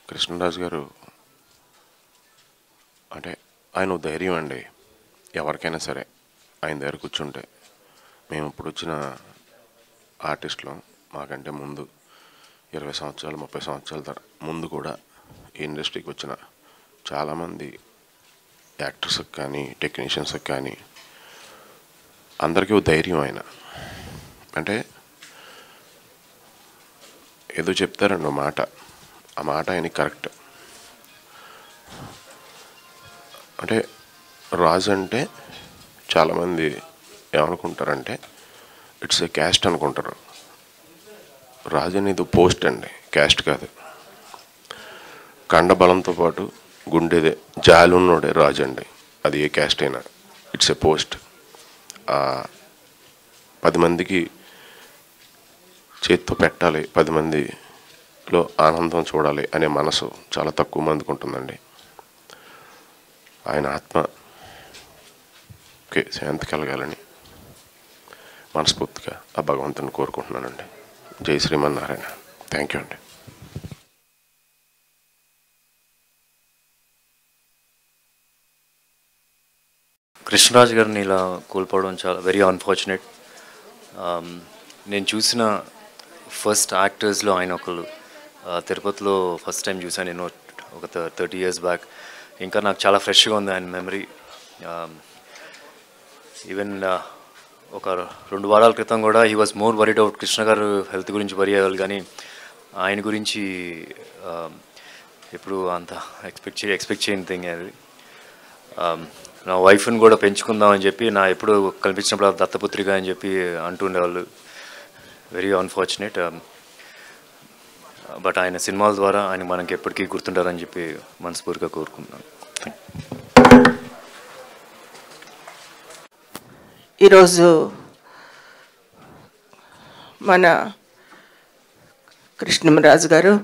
కృష్ణరాజు గారు అంటే ఆయన ఓ ధైర్యం అండి ఎవరికైనా సరే ఆయన దగ్గర కూర్చుంటే మేము ఇప్పుడు వచ్చిన ఆర్టిస్టులు మాకంటే ముందు ఇరవై సంవత్సరాలు ముప్పై సంవత్సరాల తర ముందు కూడా ఈ ఇండస్ట్రీకి వచ్చిన చాలామంది యాక్టర్స్కి కానీ టెక్నీషియన్స్కి కానీ అందరికీ ఓ ధైర్యం ఆయన అంటే ఏదో చెప్తారండి ఓ మాట ఆ మాట ఆయనకి కరెక్ట్ అంటే రాజు అంటే చాలామంది ఏమనుకుంటారంటే ఇట్స్ ఏ క్యాస్ట్ అనుకుంటారు రాజు అనేది పోస్ట్ అండి క్యాస్ట్ కాదు కండ బలంతో పాటు గుండెదే జాలి ఉన్నోడే రాజు అండి అది ఏ క్యాస్ట్ అయినా ఇట్స్ ఏ పోస్ట్ పది మందికి చేత్తో పెట్టాలి పది మందిలో ఆనందం చూడాలి అనే మనసు చాలా తక్కువ మందికి ఉంటుందండి ఆయన ఆత్మకి శాంతి కలగాలని మనస్ఫూర్తిగా ఆ భగవంతుని కోరుకుంటున్నానండి జై శ్రీమన్నారాయణ థ్యాంక్ యూ అండి కృష్ణరాజు గారిని ఇలా కోల్పోవడం చాలా వెరీ అన్ఫార్చునేట్ నేను చూసిన ఫస్ట్ యాక్టర్స్లో ఆయన ఒకరు ఆ, తిరుపతిలో ఫస్ట్ టైం చూసాను నేను ఒక థర్టీ ఇయర్స్ బ్యాక్ ఇంకా నాకు చాలా ఫ్రెష్గా ఉంది ఆయన మెమరీ ఈవెన్ ఒక రెండు వారాల క్రితం కూడా he was more worried out Krishna garu health గురించి వరి అయ్యేవాళ్ళు కానీ ఆయన గురించి ఆ, ఎప్పుడు అంత ఎక్స్పెక్ట్ చే ఎక్స్పెక్ట్ చేయని థింగ్ అది Um, నా వైఫ్ని కూడా పెంచుకుందామని చెప్పి నా ఎప్పుడు కనిపించినప్పుడు ఆ దత్తపుత్రిక అని చెప్పి అంటుండేవాళ్ళు వెరీ అన్ఫార్చునేట్ బట్ ఆయన సినిమాల ద్వారా ఆయన మనకి ఎప్పటికీ గుర్తుంటారని చెప్పి మనస్ఫూర్తిగా కోరుకుంటున్నాను ఈరోజు మన కృష్ణమరాజు గారు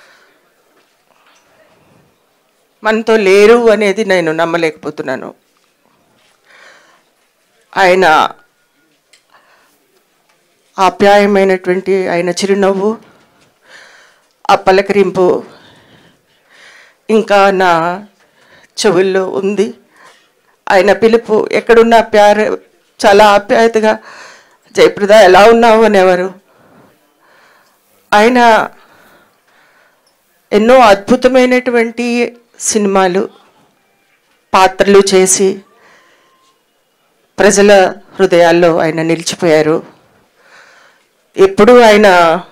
మనతో లేరు అనేది నేను నమ్మలేకపోతున్నాను ఆయన ఆప్యాయమైనటువంటి ఆయన చిరునవ్వు ఆ పలకరింపు ఇంకా నా చెవుల్లో ఉంది ఆయన పిలుపు ఎక్కడున్నా ప్యార చాలా ఆప్యాయతగా జయప్రద ఎలా ఉన్నావు అనేవారు ఆయన ఎన్నో అద్భుతమైనటువంటి సినిమాలు పాత్రలు చేసి ప్రజల హృదయాల్లో ఆయన నిలిచిపోయారు ఎప్పుడూ ఆయన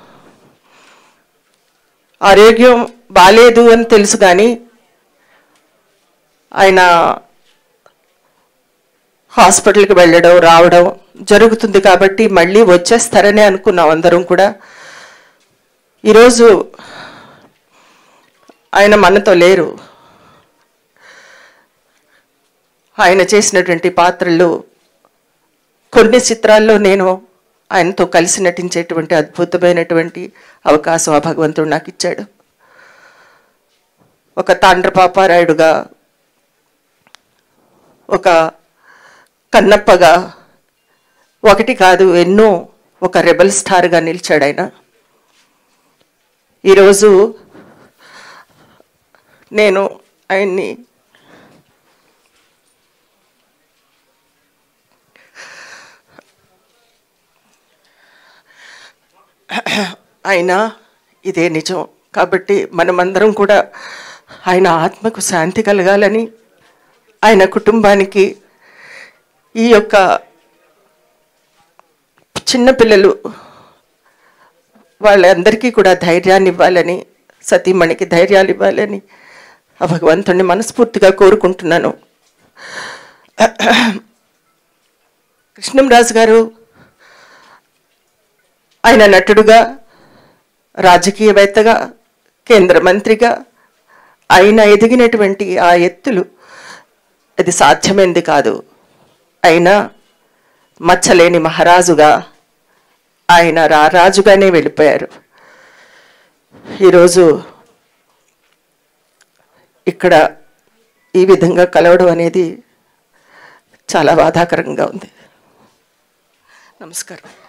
ఆరోగ్యం బాలేదు అని తెలుసు కానీ ఆయన హాస్పిటల్కి వెళ్ళడం రావడం జరుగుతుంది కాబట్టి మళ్ళీ వచ్చేస్తారని అనుకున్నాం అందరం కూడా ఈరోజు ఆయన మనతో లేరు ఆయన చేసినటువంటి పాత్రలు కొన్ని చిత్రాల్లో నేను ఆయనతో కలిసి నటించేటువంటి అద్భుతమైనటువంటి అవకాశం ఆ భగవంతుడు నాకు ఇచ్చాడు ఒక తాండ్రపాపారాయుడుగా ఒక కన్నప్పగా ఒకటి కాదు ఎన్నో ఒక రెబల్ స్టార్గా నిలిచాడు ఆయన ఈరోజు నేను ఆయన్ని ఆయన ఇదే నిజం కాబట్టి మనమందరం కూడా ఆయన ఆత్మకు శాంతి కలగాలని ఆయన కుటుంబానికి ఈ యొక్క చిన్నపిల్లలు వాళ్ళందరికీ కూడా ధైర్యాన్ని ఇవ్వాలని సతీమణికి ధైర్యాలు ఇవ్వాలని ఆ భగవంతుణ్ణి మనస్ఫూర్తిగా కోరుకుంటున్నాను కృష్ణంరాజు గారు ఆయన నటుడుగా రాజకీయవేత్తగా కేంద్ర మంత్రిగా ఆయన ఎదిగినటువంటి ఆ ఎత్తులు అది సాధ్యమైంది కాదు అయినా మచ్చలేని మహారాజుగా ఆయన రారాజుగానే వెళ్ళిపోయారు ఈరోజు ఇక్కడ ఈ విధంగా కలవడం అనేది చాలా బాధాకరంగా ఉంది నమస్కారం